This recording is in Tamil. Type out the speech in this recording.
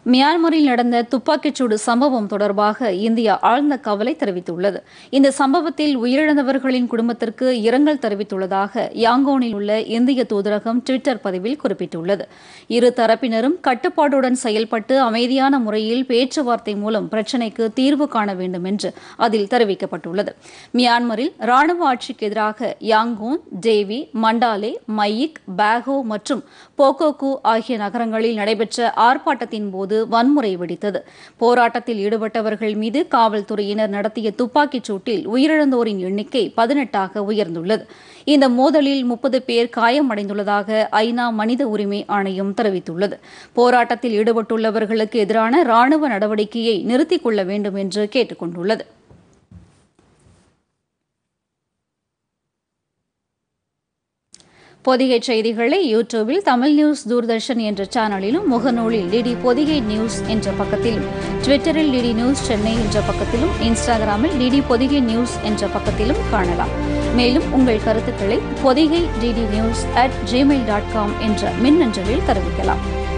மியான்மரில் நடந்த துப்பாக்கிச்சூடு சம்பவம் தொடர்பாக இந்தியா ஆழ்ந்த கவலை தெரிவித்துள்ளது இந்த சம்பவத்தில் உயிரிழந்தவர்களின் குடும்பத்திற்கு இரங்கல் தெரிவித்துள்ளதாக யாங்கோனில் உள்ள இந்திய தூதரகம் டுவிட்டர் பதிவில் குறிப்பிட்டுள்ளது இரு தரப்பினரும் கட்டுப்பாடுடன் செயல்பட்டு அமைதியான முறையில் பேச்சுவார்த்தை மூலம் பிரச்சினைக்கு தீர்வு காண வேண்டும் என்று அதில் தெரிவிக்கப்பட்டுள்ளது மியான்மரில் ராணுவ ஆட்சிக்கு எதிராக யாங்கோன் டேவி மண்டாலே மையிக் பேகோ மற்றும் போகோகு ஆகிய நகரங்களில் நடைபெற்ற ஆர்ப்பாட்டத்தின் போது வன்முறை வெடித்தது போராட்டத்தில் ஈடுபட்டவர்கள் மீது காவல்துறையினர் நடத்திய துப்பாக்கிச் சூட்டில் உயிரிழந்தோரின் எண்ணிக்கை பதினெட்டாக உயர்ந்துள்ளது இந்த மோதலில் முப்பது பேர் காயமடைந்துள்ளதாக ஐநா மனித உரிமை ஆணையம் தெரிவித்துள்ளது போராட்டத்தில் ஈடுபட்டுள்ளவர்களுக்கு எதிரான ராணுவ நடவடிக்கையை நிறுத்திக் கொள்ள வேண்டும் என்று கேட்டுக் கொண்டுள்ளது பொதிகை செய்திகளை யூடியூபில் தமிழ் நியூஸ் தூர்தர்ஷன் என்ற சேனலிலும் முகநூலில் டிடி பொதிகை நியூஸ் என்ற பக்கத்திலும் ட்விட்டரில் டிடி நியூஸ் சென்னை என்ற பக்கத்திலும் இன்ஸ்டாகிராமில் டிடி பொதிகை நியூஸ் என்ற பக்கத்திலும் காணலாம் மேலும் உங்கள் கருத்துக்களை Podhigai DD news at Gmail dot com என்ற மின்னஞ்சலில் தெரிவிக்கலாம்